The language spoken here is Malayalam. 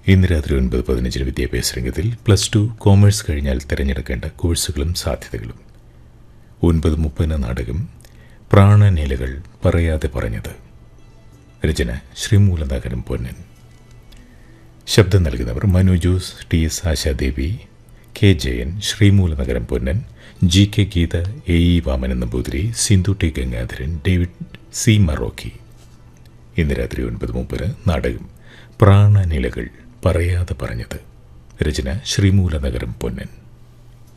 ഇന്ന് രാത്രി ഒൻപത് പതിനഞ്ചിന് വിദ്യാഭ്യാസ രംഗത്തിൽ പ്ലസ് ടു കോമേഴ്സ് കഴിഞ്ഞാൽ തിരഞ്ഞെടുക്കേണ്ട കോഴ്സുകളും സാധ്യതകളും ഒൻപത് മുപ്പതിന് നാടകം പ്രാണനിലകൾ പറയാതെ പറഞ്ഞത് രചന ശ്രീമൂലനഗരം പൊന്നൻ ശബ്ദം നൽകുന്നവർ Manu Jose T S Ashadevi K Jayan Sreemoolanagaram Ponnan G K Geetha A E Vamanan Namboothiri Sindhu T Gangadharan David C Marokki ഇന്ന് രാത്രി ഒൻപത് മുപ്പത് നാടകം പ്രാണനിലകൾ പറയാതെ പറഞ്ഞത് രചന ശ്രീമൂലനഗരം പൊന്നൻ